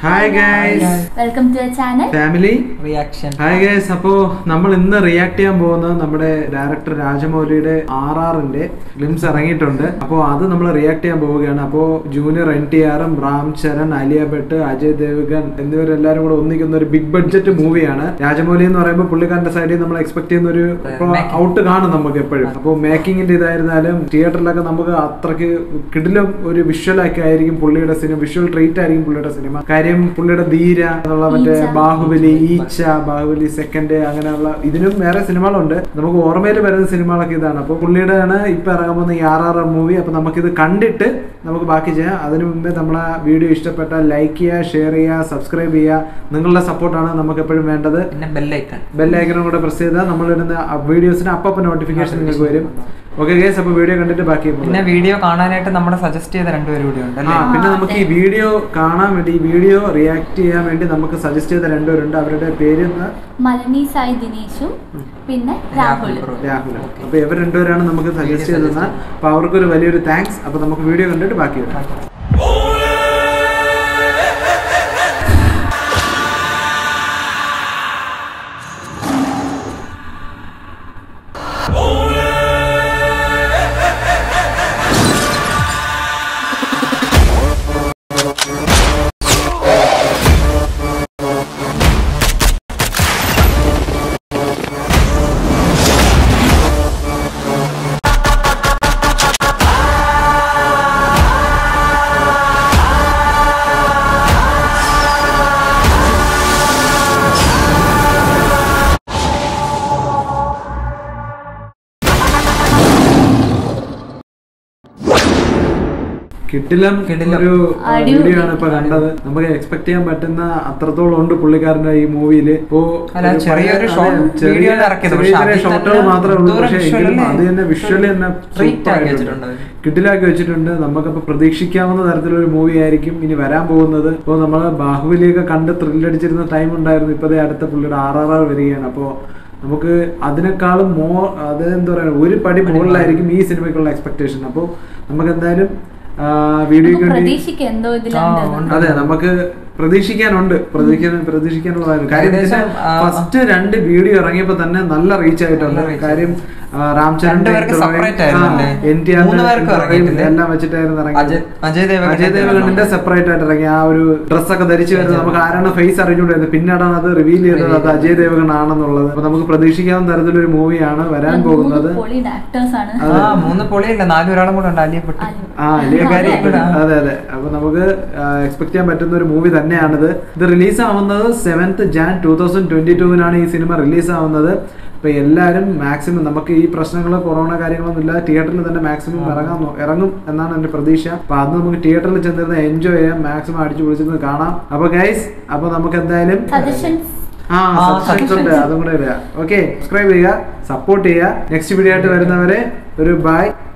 Hi guys welcome to channel family reaction hi guys അപ്പോ നമ്മൾ ഇന്ന് റിയാക്ട് ചെയ്യാൻ പോകുന്നത് നമ്മുടെ ഡയറക്ടർ രാജമൗലിയുടെ ആർ ആറിന്റെ ഗ്ലിംസ് ഇറങ്ങിയിട്ടുണ്ട് അപ്പോൾ അത് നമ്മൾ റിയാക്ട് ചെയ്യാൻ പോവുകയാണ് അപ്പോൾ ജൂനിയർ എൻ ടി ആറും റാം ചരൺ അലിയ ഭട്ട് അജയ് ദേവ്ഗൻ എന്നിവരെല്ലാരും കൂടെ ഒന്നിക്കുന്ന ഒരു ബിഗ് ബഡ്ജറ്റ് മൂവിയാണ് രാജമൗലി എന്ന് പറയുമ്പോൾ പുള്ളിക്കാരന്റെ സൈഡിൽ നമ്മൾ എക്സ്പെക്ട് ചെയ്യുന്ന ഒരു Making. ഔട്ട് കാണും നമുക്ക് എപ്പോഴും അപ്പോൾ മേക്കിങ്ങിന്റെ ഇതായിരുന്നാലും തിയേറ്ററിലൊക്കെ നമുക്ക് അത്രയ്ക്ക് കിടിലും ഒരു വിഷ്വലൊക്കെ ആയിരിക്കും പുള്ളിയുടെ സിനിമ വിഷ്വൽ ട്രീറ്റ് ആയിരിക്കും പുള്ളിയുടെ സിനിമ കാര്യം പുള്ളിയുടെ ധീര എന്നുള്ള മറ്റേ ഈച്ച. ബാഹുബലി ഈച്ച ബാഹുബലി സെക്കൻഡ് അങ്ങനെയുള്ള ഇതിനും വേറെ സിനിമകളുണ്ട് നമുക്ക് ഓർമ്മയിൽ വരുന്ന സിനിമകളൊക്കെ ഇതാണ് അപ്പോൾ പുള്ളിയുടെ ആണ് ഇപ്പൊ ഇറങ്ങാൻ പോകുന്ന ഈ ആർ ആർ ആർ മൂവി അപ്പൊ നമുക്കിത് കണ്ടിട്ട് നമുക്ക് ബാക്കി ചെയ്യാം അതിനു മുമ്പേ നമ്മളെ വീഡിയോ ഇഷ്ടപ്പെട്ടാൽ ലൈക്ക് ചെയ്യുക ഷെയർ ചെയ്യുക സബ്സ്ക്രൈബ് ചെയ്യുക നിങ്ങളുടെ സപ്പോർട്ടാണ് നമുക്ക് എപ്പോഴും വേണ്ടത് പിന്നെ ബെല്ലൈക്കൺ ബെല്ലൈക്കനും കൂടെ പ്രസ് ചെയ്താൽ നമ്മളിടുന്ന വീഡിയോസിന് അപ്പം നോട്ടിഫിക്കേഷൻ നിങ്ങൾക്ക് വരും ഓക്കെ ഗേസ് അപ്പോൾ വീഡിയോ കണ്ടിട്ട് ബാക്കി പോകാം. പിന്നെ വീഡിയോ കാണാനായിട്ട് നമ്മുടെ സജസ്റ്റ് ചെയ്ത രണ്ടുപേരും കൂടി ഉണ്ട് ആ അല്ലേ പിന്നെ നമുക്ക് ഈ വീഡിയോ കാണാൻ വേണ്ടി ഈ വീഡിയോ റിയാക്ട് ചെയ്യാൻ വേണ്ടി നമുക്ക് സജസ്റ്റ് ചെയ്ത രണ്ടുപേരുണ്ട് അവരുടെ പേര് എന്താ? മലനി സായി ദിനേശും പിന്നെ രാഹുൽ ബ്രോ. രാഹുൽ അപ്പൊ ഇവർ രണ്ടുപേരാണ് നമുക്ക് സജസ്റ്റ് ചെയ്തത് അപ്പൊ അവർക്കൊരു വലിയൊരു താങ്ക്സ് അപ്പൊ നമുക്ക് വീഡിയോ കണ്ടിട്ട് ബാക്കി വരാം കിട്ടിലം കിടിലം. ഒരു അടിപൊളി. വീഡിയോ ആണ് ഇപ്പൊ കണ്ടത് നമുക്ക് എക്സ്പെക്ട് ചെയ്യാൻ പറ്റുന്ന അത്രത്തോളം ഉണ്ട് പുള്ളിക്കാരന്റെ ഈ മൂവിയില് ഇപ്പോ അല്ല, ഒരു ചെറിയൊരു പഴയ- short അതെ, ചെറിയ video ആണ് ഇറക്കിയത്. ചെറിയ പക്ഷെ ചെറിയ അതിൽ ഷോട്ടുകൾ തന്നെ മാത്രമേ ഉള്ളൂ എന്തോരം പക്ഷെ visual എങ്കിലും അല്ലേ? അത് തന്നെ വിഷ്വലി തന്നെ Treat super ആക്കി ആയിട്ടുണ്ട്. വെച്ചിട്ടുണ്ട് അവര്. കിടിലാക്കി വെച്ചിട്ടുണ്ട് നമുക്കപ്പോ പ്രതീക്ഷിക്കാവുന്ന തരത്തിലൊരു മൂവി ആയിരിക്കും ഇനി വരാൻ പോകുന്നത് ഇപ്പോൾ നമ്മൾ ബാഹുബലിയൊക്കെ കണ്ട് ത്രില്ലടിച്ചിരുന്ന ടൈം ഉണ്ടായിരുന്നു ഇപ്പതേ അടുത്ത പുള്ളിയുടെ ആർ ആർ ആർ വരികയാണ് അപ്പോൾ നമുക്ക് അതിനേക്കാളും മോ അത് എന്താ പറയുക ഒരു പടി മുകളിലായിരിക്കും ഈ സിനിമയ്ക്കുള്ള എക്സ്പെക്ടേഷൻ അപ്പോൾ നമുക്ക് എന്തായാലും വീഡിയോയ്ക്ക് വേണ്ടി പ്രതീക്ഷിക്കുക എന്തോ ആ, ഇതിലുണ്ട് ഉണ്ട്. അതെ നമുക്ക് പ്രതീക്ഷിക്കാനുണ്ട് പ്രതീക്ഷിക്കാൻ പ്രതീക്ഷിക്കാനുള്ളതാണ് കാര്യം ഏകദേശം, ആ, ഫസ്റ്റ് രണ്ട് വീഡിയോ ഇറങ്ങിയപ്പോ തന്നെ നല്ല റീച്ച് ആയിട്ടുണ്ട് നല്ല reach. കാര്യം ആ, രാംചരൺ രണ്ടുപേർക്ക് separate ആയിരുന്നു അല്ലേ? എൻ ടി മൂന്ന് പേർക്കും ഇറങ്ങിയിട്ടില്ലേ? എല്ലാം വെച്ചിട്ടായിരുന്നു ഇറങ്ങിയത് അജയ്- അജയ് ദേവഗൺ അജയ് ദേവഗണിന്റെ സെപ്പറേറ്റ് ആയിട്ട് ഇറങ്ങി ആ ഒരു ഡ്രസ്സൊക്കെ ധരിച്ചു വരുന്നത് നമുക്ക് ആരാണ് ഫേസ് അറിഞ്ഞുകൊണ്ടിരുന്നത് പിന്നീടാണ് അത് റിവീൽ ചെയ്തത് അത് അജയ് ദേവഗൺ ആണെന്നുള്ളത് അപ്പൊ നമുക്ക് പ്രതീക്ഷിക്കാവുന്ന തരത്തിലൊരു മൂവിയാണ് വരാൻ പോകുന്നത് പൊളി ആക്ടേഴ്സ് ആണ് ആ മൂന്ന് പൊളിയല്ല നാല് ഒരാളും കൂടെ ഉണ്ട് അലിയപ്പെട്ട് അലു. ആ വലിയ അതെ, കാര്യം അതെ. അതെ അതെ അപ്പൊ നമുക്ക് എക്സ്പെക്ട് ചെയ്യാൻ പറ്റുന്ന ഒരു മൂവി തന്നെയാണിത് ഇത് റിലീസ് ആവുന്നത് seventh Jan two thousand twenty ടൂവിനാണ് ഈ സിനിമ റിലീസ് ആവുന്നത് അപ്പൊ എല്ലാവരും മാക്സിമം നമുക്ക് ഈ പ്രശ്നങ്ങൾ കൊറോണ കാര്യങ്ങളൊന്നും ഇല്ലാതെ തിയേറ്ററിൽ തന്നെ മാക്സിമം ഇറങ്ങാൻ നോ- ഇറങ്ങും എന്നാണ് എന്റെ പ്രതീക്ഷ അപ്പൊ അത് നമുക്ക് തിയേറ്ററിൽ ചെന്നിരുന്ന് എൻജോയ് ചെയ്യാം മാക്സിമം അടിച്ചു പൊളിച്ചിരുന്ന് കാണാം അപ്പൊ ഗൈസ് അപ്പൊ നമുക്ക് എന്തായാലും സജഷൻസ് ആ ആ, സബ്സ്ക്രൈബ് ഉണ്ട് suggestions. അതും കൂടെ വരിക ഓക്കെ സബ്സ്ക്രൈബ് ചെയ്യുക സപ്പോർട്ട് ചെയ്യുക നെക്സ്റ്റ് വീഡിയോ ആയിട്ട് വരുന്നവരെ ഒരു ബൈ